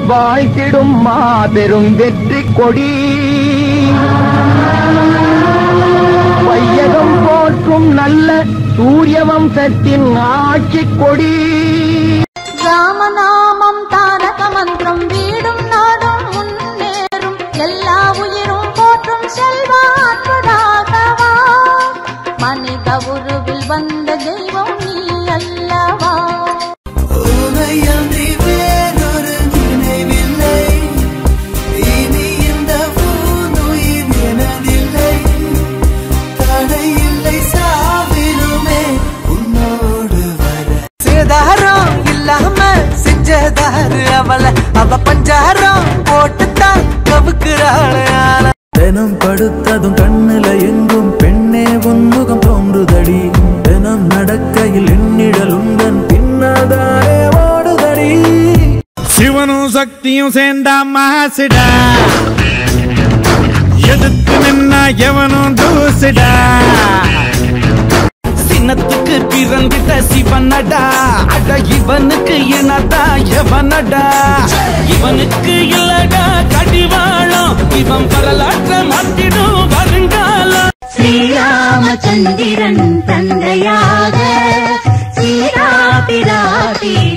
வாழ்த்திடும் மாபெரும் வெற்றி கொடி வையகம் போற்றும் நல்ல சூரிய வம்சத்தின் ஆட்சி கொடி ராமநாமம் தாரக மந்திரம் வீடும் நாடும் முன்னேறும் எல்லா உயிரும் போற்றும் செல்வாக்குதாகவா மனித உருவில் வந்த தெய்வம் நீ அல்லவா உனையன்றி வேறொரு நினைவில்லை இனி இந்த பூந்துயிர் எனதில்லை தடையில்லை சாவிலுமே உன்னோடு வர சேதாரம் இல்லாம செஞ்சதாரு அவள அவ பஞ்சாரம் போட்டுத்தான் கவுக்குறாள் தினம் படுத்ததும் கண்ணுல எங்கும் பெண்ணே உன்முகம் தோன்றுதடி தினம் நடக்கையில் எண்ணிடல் உந்தன் பின்னதாரே ஓடுதடி சிவனும் சக்தியும் சேர்ந்தா மாசுடா எதிர்த்து நின்னா எவனும் தூசுடா சின்னத்துக்கு பிறந்திட்ட சிவனடா அட இவனுக்கு இனதா எவனடா இவனுக்கு இல்லடா கடிவாளம் இவன் வரலாற்ற மாத்திடும் வருங்காலம் ஸ்ரீராமச்சந்திரன் தந்தையாக சீரா பிராட்டி